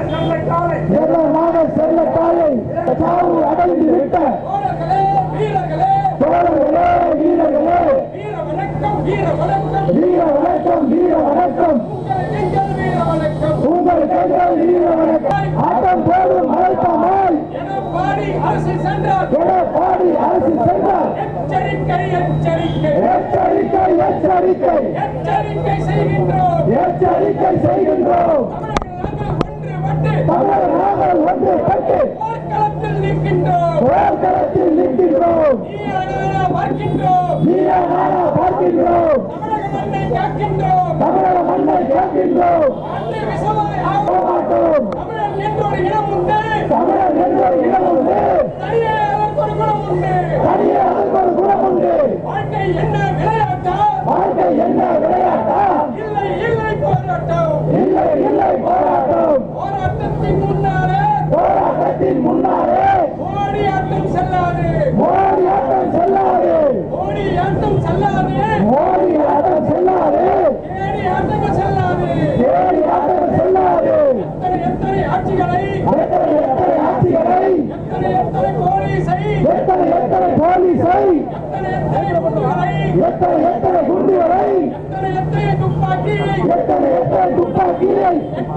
செல்லக்காலை எதிராக செல்ல தாயை சாவு அடைந்து விட்ட தோழர்களே வீரர்களே தோழர்களே வீரர்களே வீர வணக்கம் வீர வணக்கம் வீர வணக்கம் வீர வணக்கம் உங்கள் எங்கள் வீர வணக்கம் உங்கள் கைகள் வீர வணக்கம் ஆட்டம் போடும் அழைப்பாமல் என பாடி அரசு சென்றார் என பாடி அரசு சென்றார் எச்சரிக்கை எச்சரிக்கை எச்சரிக்கை எச்சரிக்கை எச்சரிக்கை செய்கின்றோம் எச்சரிக்கை செய்கின்றோம் தமிழர்கள் நாங்கள் ஒன்றுபட்டு தமிழர் நாங்கள் ஒன்று பட்டு போர்க்களத்தில் நிற்கின்றோம் போர்க்களத்தில் நிற்கின்றோம் வீரர்களா பார்க்கின்றோம் வீர நாடா பார்க்கின்றோம் தமிழக மண்ணை காக்கின்றோம் தமிழக மண்ணை கேட்கின்றோம் அன்னை விசவாய் ஆகும் போராட்டம் தமிழன் என்றொரு இனம் உண்டு தமிழர் என்ற இடம் உண்டு தனியே அதற்கு ஒரு குணம் உண்டு தனியே அதற்கு ஒரு குணம் உண்டு வாழ்க்கை என்ன விளையாட்டா வாழ்க்கை என்ன விளையாட்டா இல்லை இல்லை போராட்டம் இல்லை இல்லை போராட்டம் போராட்டத்தின் முன்னாலே போராட்டத்தின் முன்னாலே மோடி ஆட்டம் செல்லாது மோடி ஆட்டம் செல்லாது மோடி ஆட்டம் செல்லாது மோடி ஆட்டம் செல்லாது ஏடி ஆட்டம் செல்லாது தேடி ஆட்டம் செல்லாது எத்தனை எத்தனை ஆட்சிகளை எத்தனை எத்தனை ஆட்சிகளை எத்தனை எத்தனை போலீஸை எத்தனை எத்தனை போலீஸை எத்தனை எத்தனை குண்டுகளை எத்தனை எத்தனை குண்டுகளை எத்தனை எத்தனை துப்பாக்கியை எத்தனை எத்தனை துப்பாக்கியை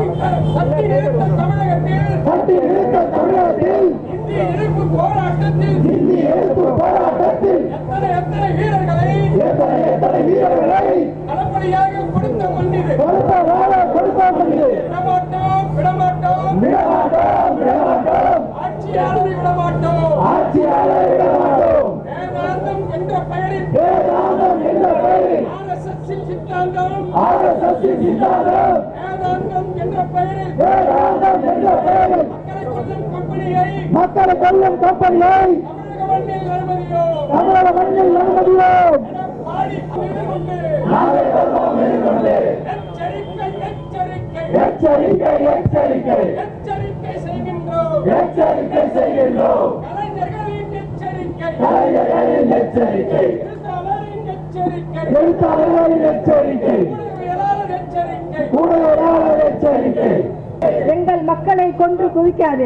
சக்தி நிறுத்த தமிழகத்தில் கட்டி நிறுத்த தமிழகத்தில் இந்திய எதிர்ப்பு போராட்டத்தில் இந்தி எதிர்ப்பு போராட்டத்தில் எத்தனை எத்தனை வீரர்களை எத்தனை எத்தனை வீரர்களை களப்படியாக கொடுத்த மண்ணிது கொடுத்த வேலை கொடுத்தோம் என்று விடமாட்டோம் விடமாட்டோம் விடமாட்டோம் விடமாட்டோம் ஆட்சியாளரை விடமாட்டோம் ஆட்சியாளரை விடமாட்டோம் வேதாந்தம் என்ற பெயரில் வேதாந்தம் என்ற பெயரில் ஆர்எஸ்எஸ் சித்தாந்தம் ஆர்எஸ்எஸ் சித்தாந்தம் வேதாந்தம் என்ற பெயரில் வேதாந்தம் என்ற பெயரில் மக்களை கொல்லும் கம்பெனியை மக்களை கொல்லும் கம்பெனியை தமிழக மண்ணில் அனுமதியோ தமிழக மண்ணில் அனுமதியோம் என பாடி கொண்டு நாளை வருவோம் எதிர்கொண்டு எச்சரிக்கை எச்சரிக்கை எச்சரிக்கை எச்சரிக்கை எச்சரிக்கை செய்கின்றோம் எச்சரிக்கை செய்கின்றோம் கலைஞர்களின் எச்சரிக்கை கலைஞர்களின் எச்சரிக்கை எழுத்தாளரின் எச்சரிக்கை எழுத்தாளர்களின் எச்சரிக்கை ஊடகவியலாளர் எச்சரிக்கை கூடுதலாளர் எச்சரிக்கை எங்கள் மக்களை கொன்று குவிக்காதே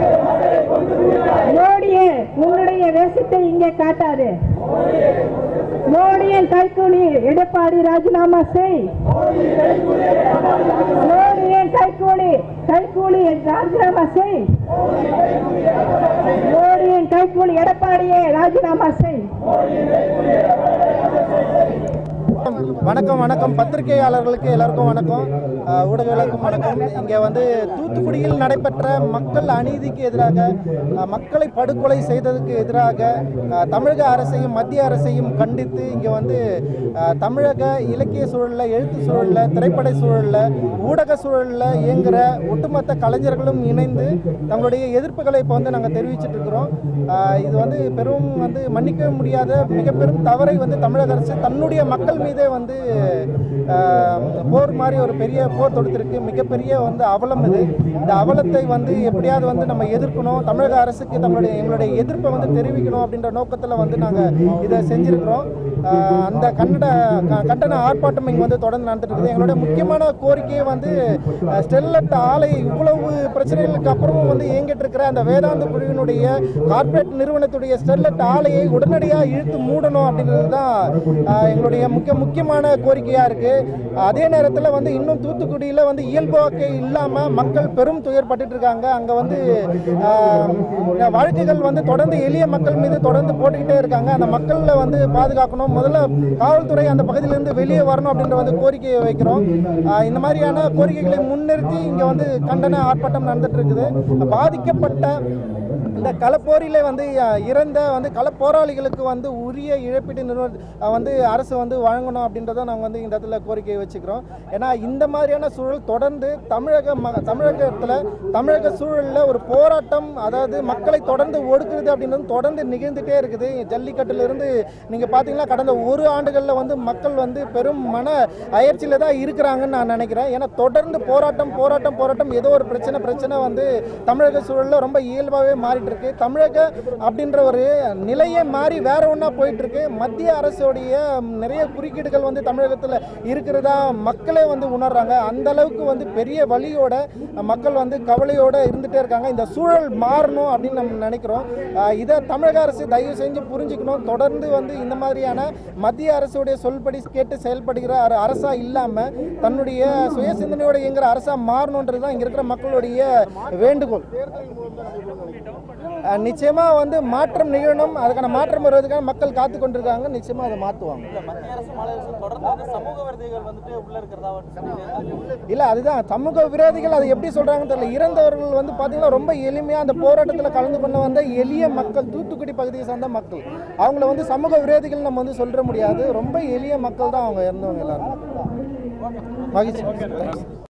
மோடியே உன்னுடைய வேஷத்தை இங்கே காட்டாதே மோடியின் கைக்கூலி எடப்பாடி ராஜினாமா செய் மோடியின் கைக்கூலி கைக்கூலி ராஜினாமா செய் மோடியின் கைக்கூலி எடப்பாடியே ராஜினாமா செய் வணக்கம் வணக்கம் பத்திரிகையாளர்களுக்கு எல்லாருக்கும் வணக்கம் அஹ், ஊடகவியலாளருக்கும் வணக்கம் இங்கே வந்து தூத்துக்குடியில் நடைபெற்ற மக்கள் அநீதிக்கு எதிராக அஹ், மக்களை படுகொலை செய்ததுக்கு எதிராக அஹ், தமிழக அரசையும் மத்திய அரசையும் கண்டித்து இங்கே வந்து அஹ், தமிழக இலக்கிய சூழலில் எழுத்து சூழலில் திரைப்பட சூழலில் ஊடக சூழலில் இயங்குகிற ஒட்டுமொத்த கலைஞர்களும் இணைந்து தங்களுடைய எதிர்ப்புகளை இப்போ வந்து நாங்கள் தெரிவிச்சிட்டு இருக்கிறோம் அஹ், இது வந்து பெரும் வந்து மன்னிக்கவே முடியாத மிக பெரும் தவறை வந்து தமிழக அரசு தன்னுடைய மக்கள் மீதே வந்து ஆஹ், போர் மாதிரி ஒரு பெரிய போர் தொடுத்திருக்கு மிகப்பெரிய வந்து அவலம் இது இந்த அவலத்தை வந்து எப்படியாவது வந்து நம்ம எதிர்க்கணும் தமிழக அரசுக்கு நம்மளுடைய எங்களுடைய எதிர்ப்பை வந்து தெரிவிக்கணும் அப்படின்ற நோக்கத்தில் வந்து நாங்கள் இதை செஞ்சுருக்கிறோம் ஆஹ், அந்த கன்னட க- கண்டன ஆர்ப்பாட்டம் இங்கே வந்து தொடர்ந்து நடந்துட்டு இருக்குது எங்களுடைய முக்கியமான கோரிக்கையை வந்து அஹ், ஸ்டெர்லைட் ஆலை இவ்வளவு பிரச்சனைகளுக்கு அப்புறமும் வந்து இயங்கிட்டு இருக்கிற அந்த வேதாந்த குழுவினுடைய கார்ப்பரேட் நிறுவனத்துடைய ஸ்டெர்லைட் ஆலையை உடனடியாக இழுத்து மூடணும் அப்படின்றது தான் ஆஹ், எங்களுடைய முக்கிய முக்கியமான கோரிக்கையாக இருக்குது அதே நேரத்தில் வந்து இன்னும் தூத்துக்குடியில் வந்து இயல்போக்கே இல்லாமல் மக்கள் பெரும் துயர்பட்டுட்டு இருக்காங்க அங்கே வந்து ஆஹ், வழக்குகள் வந்து தொடர்ந்து எளிய மக்கள் மீது தொடர்ந்து போட்டுக்கிட்டே இருக்காங்க அந்த மக்களை வந்து பாதுகாக்கணும் முதல்ல காவல்துறை அந்த பகுதியிலிருந்து வெளியே வரணும் அப்படின்ற வந்து கோரிக்கையை வைக்கிறோம் ஆஹ், இந்த மாதிரியான கோரிக்கைகளை முன்னிறுத்தி இங்கே வந்து கண்டன ஆர்ப்பாட்டம் நடந்துட்டு இருக்குது பாதிக்கப்பட்ட இந்த களப்போரில் வந்து அஹ், இறந்த வந்து களப்போராளிகளுக்கு வந்து உரிய இழப்பீட்டு நிறுவன அஹ், வந்து அரசு வந்து வழங்கணும் அப்படின்றத நாங்கள் வந்து இந்த இடத்துல கோரிக்கை வச்சுக்கிறோம் ஏன்னா இந்த மாதிரியான சூழல் தொடர்ந்து தமிழக ம தமிழகத்தில் தமிழக சூழலில் ஒரு போராட்டம் அதாவது மக்களை தொடர்ந்து ஒடுக்குறது அப்படின்றது தொடர்ந்து நிகழ்ந்துட்டே இருக்குது ஜல்லிக்கட்டிலிருந்து நீங்கள் பார்த்தீங்கன்னா கடந்த ஒரு ஆண்டுகளில் வந்து மக்கள் வந்து பெரும் மன அயற்சியில் தான் இருக்கிறாங்கன்னு நான் நினைக்கிறேன் ஏன்னா தொடர்ந்து போராட்டம் போராட்டம் போராட்டம் ஏதோ ஒரு பிரச்சனை பிரச்சனை வந்து தமிழக சூழலில் ரொம்ப இயல்பாகவே மாறிட்டு போயிட்டு இருக்கு தமிழக அப்படின்ற ஒரு நிலையே மாறி வேற ஒன்றா போயிட்டு இருக்கு மத்திய அரசுடைய நிறைய குறுக்கீடுகள் வந்து தமிழகத்தில் இருக்கிறதா மக்களே வந்து உணர்றாங்க அந்த அளவுக்கு வந்து பெரிய வழியோட மக்கள் வந்து கவலையோட இருந்துட்டே இருக்காங்க இந்த சூழல் மாறணும் அப்படின்னு நம்ம நினைக்கிறோம் ஆஹ் இதை தமிழக அரசு தயவு செஞ்சு புரிஞ்சுக்கணும் தொடர்ந்து வந்து இந்த மாதிரியான மத்திய அரசுடைய சொல்படி கேட்டு செயல்படுகிற ஒரு அரசா இல்லாம தன்னுடைய சுய சிந்தனையோட இயங்குற அரசா மாறணுன்றது தான் இங்க இருக்கிற மக்களுடைய வேண்டுகோள் ஆஹ் நிச்சயமா வந்து மாற்றம் நிகழணும் அதுக்கான மாற்றம் வருவதற்கான மக்கள் காத்து கொண்டிருக்காங்க நிச்சயமா அதை மாற்றுவாங்க இல்ல மத்திய அரசு மாநில அரசு தொடர்ந்து வந்து சமூக விரோதிகள் வந்துட்டு உள்ள இருக்கிறதா வந்து சொல்லிட்டு இல்ல அதுதான் சமூக விரோதிகள் அது எப்படி சொல்றாங்கன்னு தெரியல இறந்தவர்கள் வந்து பாத்தீங்கன்னா ரொம்ப எளிமையா அந்த போராட்டத்தில் கலந்து கொண்டு வந்த எளிய மக்கள் தூத்துக்குடி பகுதியை சார்ந்த மக்கள் அவங்கள வந்து சமூக விரோதிகள் நம்ம வந்து சொல்ற முடியாது ரொம்ப எளிய மக்கள் தான் அவங்க இறந்தவங்க எல்லாரும் மகிழ்ச்சி